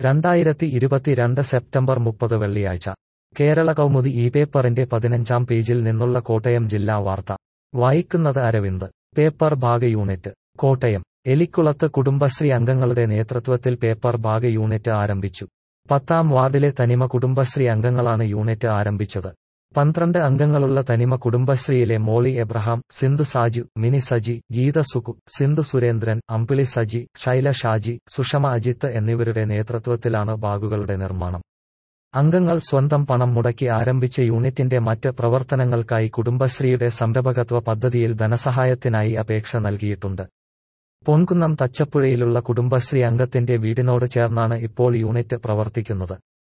രണ്ടായിരത്തി ഇരുപത്തിരണ്ട് സെപ്റ്റംബർ മുപ്പത് വെള്ളിയാഴ്ച കേരള കൗമുദി ഈ പേപ്പറിന്റെ പതിനഞ്ചാം പേജിൽ നിന്നുള്ള കോട്ടയം ജില്ലാ വാർത്ത വായിക്കുന്നത് Aravind paper bag unit Kottayam എലിക്കുളത്ത് കുടുംബശ്രീ അംഗങ്ങളുടെ നേതൃത്വത്തിൽ പേപ്പർ ഭാഗ യൂണിറ്റ് ആരംഭിച്ചു പത്താം വാർഡിലെ തനിമ കുടുംബശ്രീ അംഗങ്ങളാണ് യൂണിറ്റ് ആരംഭിച്ചത് പന്ത്രണ്ട് അംഗങ്ങളുള്ള തനിമ കുടുംബശ്രീയിലെ മോളി എബ്രഹാം സിന്ധു സാജു മിനി സജി ഗീത സുകു സിന്ധു സുരേന്ദ്രൻ അമ്പിളി സജി ശൈല ഷാജി സുഷമ അജിത്ത് എന്നിവരുടെ നേതൃത്വത്തിലാണ് ബാഗുകളുടെ നിർമ്മാണം അംഗങ്ങൾ സ്വന്തം പണം മുടക്കി ആരംഭിച്ച യൂണിറ്റിന്റെ മറ്റ് പ്രവർത്തനങ്ങൾക്കായി കുടുംബശ്രീയുടെ സംരംഭകത്വ പദ്ധതിയിൽ ധനസഹായത്തിനായി അപേക്ഷ നൽകിയിട്ടുണ്ട് പൊൻകുന്നം തച്ചപ്പുഴയിലുള്ള കുടുംബശ്രീ അംഗത്തിന്റെ വീടിനോട് ചേർന്നാണ് ഇപ്പോൾ യൂണിറ്റ് പ്രവർത്തിക്കുന്നത്